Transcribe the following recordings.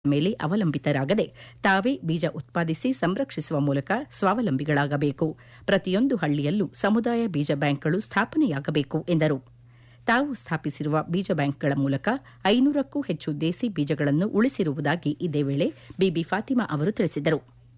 ಮೇಲೆ ಅವಲಂಬಿತರಾಗದೆ ತಾವೇ ಬೀಜ ಉತ್ಪಾದಿಸಿ ಸಂರಕ್ಷಿಸುವ ಮೂಲಕ ಸ್ವಾವಲಂಬಿಗಳಾಗಬೇಕು ಪ್ರತಿಯೊಂದು ಹಳ್ಳಿಯಲ್ಲೂ ಸಮುದಾಯ ಬೀಜ ಬ್ಯಾಂಕ್ಗಳು ಸ್ಥಾಪನೆಯಾಗಬೇಕು ಎಂದರು ತಾವು ಸ್ಥಾಪಿಸಿರುವ ಬೀಜ ಬ್ಯಾಂಕ್ಗಳ ಮೂಲಕ ಐನೂರಕ್ಕೂ ಹೆಚ್ಚು ದೇಸಿ ಬೀಜಗಳನ್ನು ಉಳಿಸಿರುವುದಾಗಿ ಇದೇ ವೇಳೆ ಬಿಬಿ ಫಾತಿಮಾ ಅವರು ತಿಳಿಸಿದರು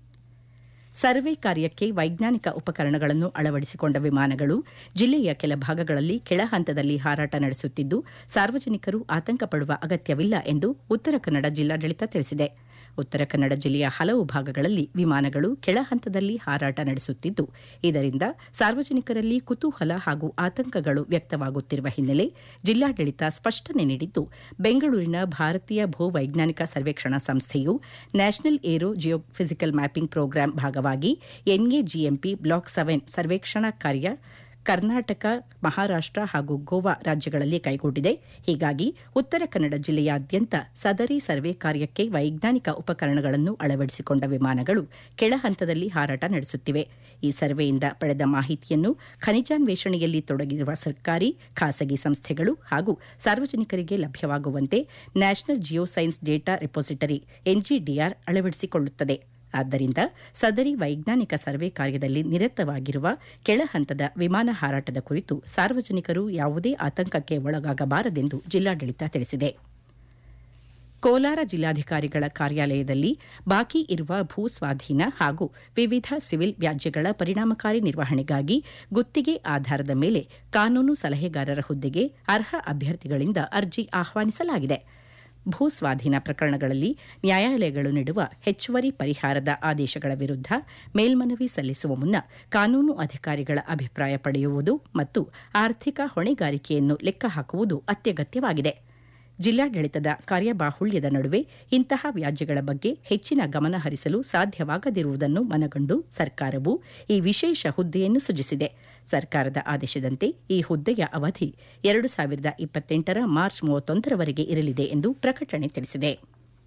ಸರ್ವೆ ಕಾರ್ಯಕ್ಕೆ ವೈಜ್ಞಾನಿಕ ಉಪಕರಣಗಳನ್ನು ಅಳವಡಿಸಿಕೊಂಡ ವಿಮಾನಗಳು ಜಿಲ್ಲೆಯ ಕೆಲ ಭಾಗಗಳಲ್ಲಿ ಕೆಳ ಹಂತದಲ್ಲಿ ಹಾರಾಟ ನಡೆಸುತ್ತಿದ್ದು ಸಾರ್ವಜನಿಕರು ಆತಂಕ ಪಡುವ ಅಗತ್ಯವಿಲ್ಲ ಎಂದು ಉತ್ತರ ಕನ್ನಡ ಜಿಲ್ಲಾಡಳಿತ ತಿಳಿಸಿದೆ ಉತ್ತರ ಕನ್ನಡ ಜಿಲ್ಲೆಯ ಹಲವು ಭಾಗಗಳಲ್ಲಿ ವಿಮಾನಗಳು ಕೆಳ ಹಂತದಲ್ಲಿ ಹಾರಾಟ ನಡೆಸುತ್ತಿದ್ದು ಇದರಿಂದ ಸಾರ್ವಜನಿಕರಲ್ಲಿ ಕುತೂಹಲ ಹಾಗೂ ಆತಂಕಗಳು ವ್ಯಕ್ತವಾಗುತ್ತಿರುವ ಹಿನ್ನೆಲೆ ಜಿಲ್ಲಾಡಳಿತ ಸ್ಪಷ್ಟನೆ ನೀಡಿದ್ದು ಬೆಂಗಳೂರಿನ ಭಾರತೀಯ ಭೂವೈಜ್ಞಾನಿಕ ಸರ್ವೇಕ್ಷಣಾ ಸಂಸ್ಥೆಯು national aerogeophysical mapping program ಭಾಗವಾಗಿ ಎನ್ಎಜಿಎಂಪಿ ಬ್ಲಾಕ್ ಸೆವೆನ್ ಸರ್ವೇಕ್ಷಣಾ ಕಾರ್ಯ ಕರ್ನಾಟಕ ಮಹಾರಾಷ್ಟ ಹಾಗೂ ಗೋವಾ ರಾಜ್ಯಗಳಲ್ಲಿ ಕೈಗೊಂಡಿದೆ ಹೀಗಾಗಿ ಉತ್ತರ ಕನ್ನಡ ಜಿಲ್ಲೆಯಾದ್ಯಂತ ಸದರಿ ಸರ್ವೆ ಕಾರ್ಯಕ್ಕೆ ವೈಜ್ಞಾನಿಕ ಉಪಕರಣಗಳನ್ನು ಅಳವಡಿಸಿಕೊಂಡ ವಿಮಾನಗಳು ಕೆಳ ಹಂತದಲ್ಲಿ ಹಾರಾಟ ನಡೆಸುತ್ತಿವೆ ಈ ಸರ್ವೆಯಿಂದ ಪಡೆದ ಮಾಹಿತಿಯನ್ನು ಖನಿಜಾನ್ವೇಷಣೆಯಲ್ಲಿ ತೊಡಗಿರುವ ಸರ್ಕಾರಿ ಖಾಸಗಿ ಸಂಸ್ಥೆಗಳು ಹಾಗೂ ಸಾರ್ವಜನಿಕರಿಗೆ ಲಭ್ಯವಾಗುವಂತೆ national geoscience data repository NGDR ಅಳವಡಿಸಿಕೊಳ್ಳುತ್ತದೆ ಆದ್ದರಿಂದ ಸದರಿ ವೈಜ್ಞಾನಿಕ ಸರ್ವೆ ಕಾರ್ಯದಲ್ಲಿ ನಿರತವಾಗಿರುವ ಕೆಳ ಹಂತದ ವಿಮಾನ ಹಾರಾಟದ ಕುರಿತು ಸಾರ್ವಜನಿಕರು ಯಾವುದೇ ಆತಂಕಕ್ಕೆ ಒಳಗಾಗಬಾರದೆಂದು ಜಿಲ್ಲಾಡಳಿತ ತಿಳಿಸಿದೆ ಕೋಲಾರ ಜಿಲ್ಲಾಧಿಕಾರಿಗಳ ಕಾರ್ಯಾಲಯದಲ್ಲಿ ಬಾಕಿ ಇರುವ ಭೂ ಸ್ವಾಧೀನ ಹಾಗೂ ವಿವಿಧ ಸಿವಿಲ್ ವ್ಯಾಜ್ಯಗಳ ಪರಿಣಾಮಕಾರಿ ನಿರ್ವಹಣೆಗಾಗಿ ಗುತ್ತಿಗೆ ಆಧಾರದ ಮೇಲೆ ಕಾನೂನು ಸಲಹೆಗಾರರ ಹುದ್ದೆಗೆ ಅರ್ಹ ಅಭ್ಯರ್ಥಿಗಳಿಂದ ಅರ್ಜಿ ಆಹ್ವಾನಿಸಲಾಗಿದೆ ಭೂ ಸ್ವಾಧೀನ ಪ್ರಕರಣಗಳಲ್ಲಿ ನ್ಯಾಯಾಲಯಗಳು ನೀಡುವ ಹೆಚ್ಚುವರಿ ಪರಿಹಾರದ ಆದೇಶಗಳ ವಿರುದ್ಧ ಮೇಲ್ಮನವಿ ಸಲ್ಲಿಸುವ ಮುನ್ನ ಕಾನೂನು ಅಧಿಕಾರಿಗಳ ಅಭಿಪ್ರಾಯ ಪಡೆಯುವುದು ಮತ್ತು ಆರ್ಥಿಕ ಹೊಣೆಗಾರಿಕೆಯನ್ನು ಲೆಕ್ಕ ಹಾಕುವುದು ಅತ್ಯಗತ್ಯವಾಗಿದೆ ಜಿಲ್ಲಾಡಳಿತದ ಕಾರ್ಯಬಾಹುಳ್ಯದ ನಡುವೆ ಇಂತಹ ವ್ಯಾಜ್ಯಗಳ ಬಗ್ಗೆ ಹೆಚ್ಚಿನ ಗಮನ ಹರಿಸಲು ಸಾಧ್ಯವಾಗದಿರುವುದನ್ನು ಮನಗಂಡು ಸರ್ಕಾರವು ಈ ವಿಶೇಷ ಹುದ್ದೆಯನ್ನು ಸೃಜಿಸಿದೆ ಸರ್ಕಾರದ ಆದೇಶದಂತೆ ಈ ಹುದ್ದೆಯ ಅವಧಿ ಎರಡು ಸಾವಿರದ ಇಪ್ಪತ್ತೆಂಟರ ಮಾರ್ಚ್ ಮೂವತ್ತೊಂದರವರೆಗೆ ಇರಲಿದೆ ಎಂದು ಪ್ರಕಟಣೆ ತಿಳಿಸಿದೆ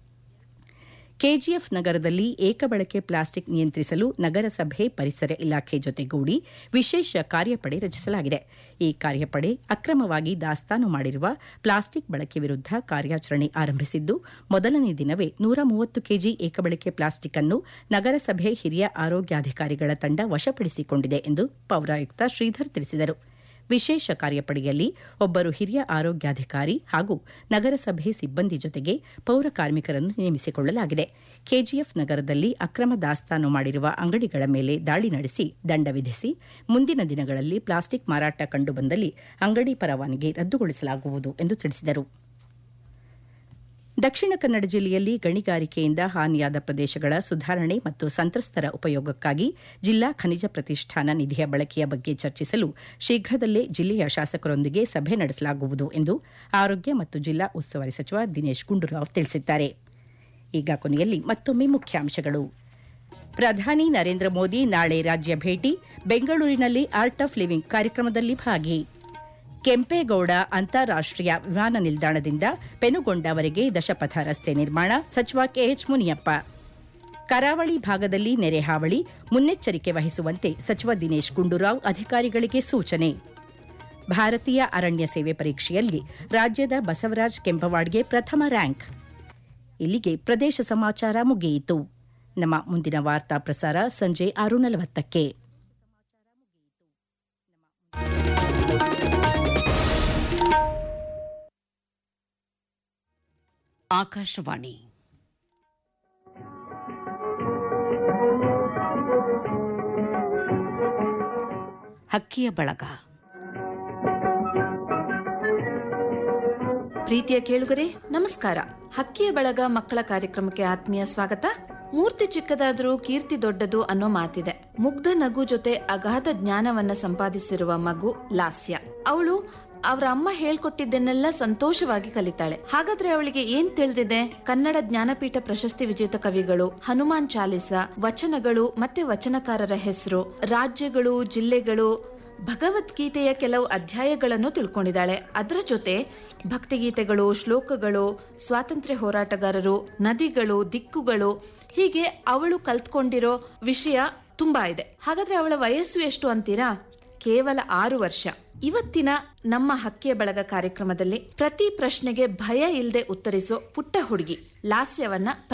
ಕೆಜಿಎಫ್ ನಗರದಲ್ಲಿ ಏಕಬಳಕೆ ಪ್ಲಾಸ್ಟಿಕ್ ನಿಯಂತ್ರಿಸಲು ನಗರಸಭೆ ಪರಿಸರ ಇಲಾಖೆ ಜೊತೆಗೂಡಿ ವಿಶೇಷ ಕಾರ್ಯಪಡೆ ರಚಿಸಲಾಗಿದೆ ಈ ಕಾರ್ಯಪಡೆ ಅಕ್ರಮವಾಗಿ ದಾಸ್ತಾನು ಮಾಡಿರುವ ಪ್ಲಾಸ್ಟಿಕ್ ಬಳಕೆ ವಿರುದ್ಧ ಕಾರ್ಯಾಚರಣೆ ಆರಂಭಿಸಿದ್ದು ಮೊದಲನೇ ದಿನವೇ ನೂರ ಮೂವತ್ತು ಕೆಜಿ ಏಕಬಳಕೆ ಪ್ಲಾಸ್ಟಿಕ್ ಅನ್ನು ನಗರಸಭೆ ಹಿರಿಯ ಆರೋಗ್ಯಾಧಿಕಾರಿಗಳ ತಂಡ ವಶಪಡಿಸಿಕೊಂಡಿದೆ ಎಂದು ಪೌರಾಯುಕ್ತ ಶ್ರೀಧರ್ ತಿಳಿಸಿದರು ವಿಶೇಷ ಕಾರ್ಯಪಡೆಯಲ್ಲಿ ಒಬ್ಬರು ಹಿರಿಯ ಆರೋಗ್ಯಾಧಿಕಾರಿ ಹಾಗೂ ನಗರಸಭೆ ಸಿಬ್ಬಂದಿ ಜೊತೆಗೆ ಪೌರ ಕಾರ್ಮಿಕರನ್ನು ನೇಮಿಸಿಕೊಳ್ಳಲಾಗಿದೆ ಕೆಜಿಎಫ್ ನಗರದಲ್ಲಿ ಅಕ್ರಮ ದಾಸ್ತಾನು ಮಾಡಿರುವ ಅಂಗಡಿಗಳ ಮೇಲೆ ದಾಳಿ ನಡೆಸಿ ದಂಡ ವಿಧಿಸಿ ಮುಂದಿನ ದಿನಗಳಲ್ಲಿ ಪ್ಲಾಸ್ಟಿಕ್ ಮಾರಾಟ ಕಂಡುಬಂದಲ್ಲಿ ಅಂಗಡಿ ಪರವಾನಗಿ ರದ್ದುಗೊಳಿಸಲಾಗುವುದು ಎಂದು ತಿಳಿಸಿದರು ದಕ್ಷಿಣ ಕನ್ನಡ ಜಿಲ್ಲೆಯಲ್ಲಿ ಗಣಿಗಾರಿಕೆಯಿಂದ ಹಾನಿಯಾದ ಪ್ರದೇಶಗಳ ಸುಧಾರಣೆ ಮತ್ತು ಸಂತ್ರಸ್ತರ ಉಪಯೋಗಕ್ಕಾಗಿ ಜಿಲ್ಲಾ ಖನಿಜ ಪ್ರತಿಷ್ಠಾನ ನಿಧಿಯ ಬಳಕೆಯ ಬಗ್ಗೆ ಚರ್ಚಿಸಲು ಶೀಘ್ರದಲ್ಲೇ ಜಿಲ್ಲೆಯ ಶಾಸಕರೊಂದಿಗೆ ಸಭೆ ನಡೆಸಲಾಗುವುದು ಎಂದು ಆರೋಗ್ಯ ಮತ್ತು ಜಿಲ್ಲಾ ಉಸ್ತುವಾರಿ ಸಚಿವ ದಿನೇಶ್ ಗುಂಡೂರಾವ್ ತಿಳಿಸಿದ್ದಾರೆ ಈಗ ಕೊನೆಯಲ್ಲಿ ಮತ್ತೊಮ್ಮೆ ಮುಖ್ಯಾಂಶಗಳು ಪ್ರಧಾನಿ ನರೇಂದ್ರ ಮೋದಿ ನಾಳೆ ರಾಜ್ಯ ಭೇಟಿ ಬೆಂಗಳೂರಿನಲ್ಲಿ ಆರ್ಟ್ ಆಫ್ ಲಿವಿಂಗ್ ಕಾರ್ಯಕ್ರಮದಲ್ಲಿ ಭಾಗಿ ಕೆಂಪೇಗೌಡ ಅಂತಾರಾಷ್ಟೀಯ ವಿಮಾನ ನಿಲ್ದಾಣದಿಂದ ಪೆನುಗೊಂಡವರೆಗೆ ದಶಪಥ ರಸ್ತೆ ನಿರ್ಮಾಣ ಸಚಿವ ಕೆಎಚ್ ಮುನಿಯಪ್ಪ ಕರಾವಳಿ ಭಾಗದಲ್ಲಿ ನೆರೆ ಹಾವಳಿ ಮುನ್ನೆಚ್ಚರಿಕೆ ವಹಿಸುವಂತೆ ಸಚಿವ ದಿನೇಶ್ ಗುಂಡೂರಾವ್ ಅಧಿಕಾರಿಗಳಿಗೆ ಸೂಚನೆ ಭಾರತೀಯ ಅರಣ್ಯ ಸೇವೆ ಪರೀಕ್ಷೆಯಲ್ಲಿ ರಾಜ್ಯದ ಬಸವರಾಜ್ ಕೆಂಪವಾಡ್ಗೆ ಪ್ರಥಮ ರ್ಯಾಂಕ್ ಇಲ್ಲಿಗೆ ಪ್ರದೇಶ ಸಮಾಚಾರ ಮುಗಿಯಿತು ನಮ್ಮ ಮುಂದಿನ ವಾರ್ತಾ ಪ್ರಸಾರ ಸಂಜೆ ಆರು ನಲವತ್ತಕ್ಕೆ ಆಕಾಶವಾಣಿ ಹಕ್ಕಿಯ ಬಳಗ ಪ್ರೀತಿಯ ಕೇಳುಗರೆ ನಮಸ್ಕಾರ ಹಕ್ಕಿಯ ಬಳಗ ಮಕ್ಕಳ ಕಾರ್ಯಕ್ರಮಕ್ಕೆ ಆತ್ಮೀಯ ಸ್ವಾಗತ ಮೂರ್ತಿ ಚಿಕ್ಕದಾದ್ರೂ ಕೀರ್ತಿ ದೊಡ್ಡದು ಅನ್ನೋ ಮಾತಿದೆ ಮುಗ್ಧ ನಗು ಜೊತೆ ಅಗಾಧ ಜ್ಞಾನವನ್ನ ಸಂಪಾದಿಸಿರುವ ಮಗು ಲಾಸ್ಯ ಅವಳು ಅವರ ಅಮ್ಮ ಹೇಳ್ಕೊಟ್ಟಿದ್ದನ್ನೆಲ್ಲ ಸಂತೋಷವಾಗಿ ಕಲಿತಾಳೆ ಹಾಗಾದ್ರೆ ಅವಳಿಗೆ ಏನ್ ತಿಳಿದಿದೆ ಕನ್ನಡ ಜ್ಞಾನಪೀಠ ಪ್ರಶಸ್ತಿ ವಿಜೇತ ಕವಿಗಳು ಹನುಮಾನ್ ಚಾಲಿಸ ವಚನಗಳು ಮತ್ತೆ ವಚನಕಾರರ ಹೆಸರು ರಾಜ್ಯಗಳು ಜಿಲ್ಲೆಗಳು ಭಗವದ್ಗೀತೆಯ ಕೆಲವು ಅಧ್ಯಾಯಗಳನ್ನು ತಿಳ್ಕೊಂಡಿದ್ದಾಳೆ ಅದರ ಜೊತೆ ಭಕ್ತಿಗೀತೆಗಳು ಶ್ಲೋಕಗಳು ಸ್ವಾತಂತ್ರ್ಯ ಹೋರಾಟಗಾರರು ನದಿಗಳು ದಿಕ್ಕುಗಳು ಹೀಗೆ ಅವಳು ಕಲ್ತ್ಕೊಂಡಿರೋ ವಿಷಯ ತುಂಬಾ ಇದೆ ಹಾಗಾದ್ರೆ ಅವಳ ವಯಸ್ಸು ಎಷ್ಟು ಅಂತೀರಾ ಕೇವಲ ಆರು ವರ್ಷ ಇವತ್ತಿನ ನಮ್ಮ ಹಕ್ಕಿಯ ಬಳಗ ಕಾರ್ಯಕ್ರಮದಲ್ಲಿ ಪ್ರತಿ ಪ್ರಶ್ನೆಗೆ ಭಯ ಇಲ್ಲದೆ ಉತ್ತರಿಸೋ ಪುಟ್ಟ ಹುಡುಗಿ ಲಾಸ್ಯವನ್ನ